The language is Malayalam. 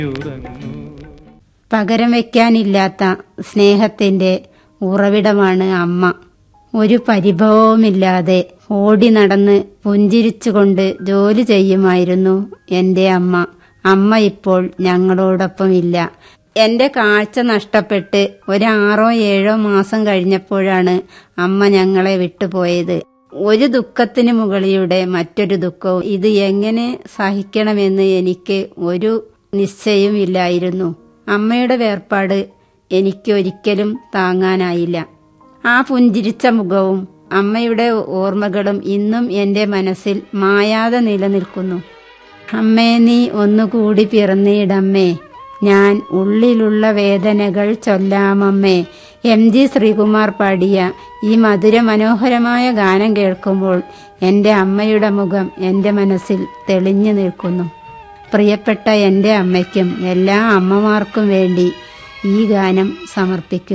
പകരം വയ്ക്കാനില്ലാത്ത സ്നേഹത്തിന്റെ ഉറവിടമാണ് അമ്മ ഒരു പരിഭവവുമില്ലാതെ ഓടി നടന്ന് പുഞ്ചിരിച്ചുകൊണ്ട് ജോലി ചെയ്യുമായിരുന്നു എന്റെ അമ്മ അമ്മ ഇപ്പോൾ ഞങ്ങളോടൊപ്പമില്ല എന്റെ കാഴ്ച നഷ്ടപ്പെട്ട് ഒരാറോ ഏഴോ മാസം കഴിഞ്ഞപ്പോഴാണ് അമ്മ ഞങ്ങളെ വിട്ടുപോയത് ഒരു ദുഃഖത്തിന് മുകളിലൂടെ മറ്റൊരു ദുഃഖവും ഇത് എങ്ങനെ സഹിക്കണമെന്ന് എനിക്ക് ഒരു നിശ്ചയമില്ലായിരുന്നു അമ്മയുടെ വേർപാട് എനിക്കൊരിക്കലും താങ്ങാനായില്ല ആ പുഞ്ചിരിച്ച മുഖവും അമ്മയുടെ ഓർമ്മകളും ഇന്നും എന്റെ മനസ്സിൽ മായാതെ നിലനിൽക്കുന്നു അമ്മേ നീ ഒന്നുകൂടി പിറന്നിടമ്മേ ഞാൻ ഉള്ളിലുള്ള വേദനകൾ ചൊല്ലാമമ്മേ എം ജി ശ്രീകുമാർ പാടിയ ഈ മധുര മനോഹരമായ ഗാനം കേൾക്കുമ്പോൾ എൻ്റെ അമ്മയുടെ മുഖം എൻ്റെ മനസ്സിൽ തെളിഞ്ഞു നിൽക്കുന്നു പ്രിയപ്പെട്ട എൻ്റെ അമ്മയ്ക്കും എല്ലാ അമ്മമാർക്കും വേണ്ടി ഈ ഗാനം സമർപ്പിക്കുന്നു